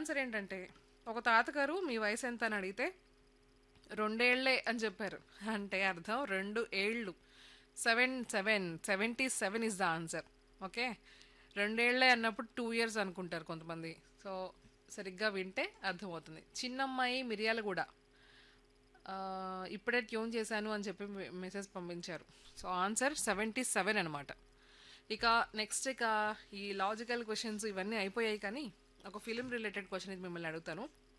answer ఏంటంటే ఒక తాతగారు మీ వయసు ఎంత అని అడిగితే రెండేళ్లే అని చెప్పారు అంటే అర్థం రెండు ఏళ్ళు seven seven seventy seven is the answer okay రెండేళ్లే అన్నప్పుడు టూ ఇయర్స్ అనుకుంటారు కొంతమంది సో సరిగ్గా వింటే అర్థమవుతుంది చిన్నమ్మాయి మిరియాలు కూడా ఇప్పుడే ట్యూన్ చేశాను అని చెప్పి మె- మెసేజ్ పంపించారు సో ఆన్సర్ సెవెంటీ సెవెన్ అనమాట ఇక నెక్స్ట్ ఇక ఈ లాజికల్ క్వశ్చన్స్ ఇవన్నీ అయిపోయాయి కానీ ఒక ఫిలిం రిలేటెడ్ క్వశ్చన్ ఇది మిమ్మల్ని అడుగుతాను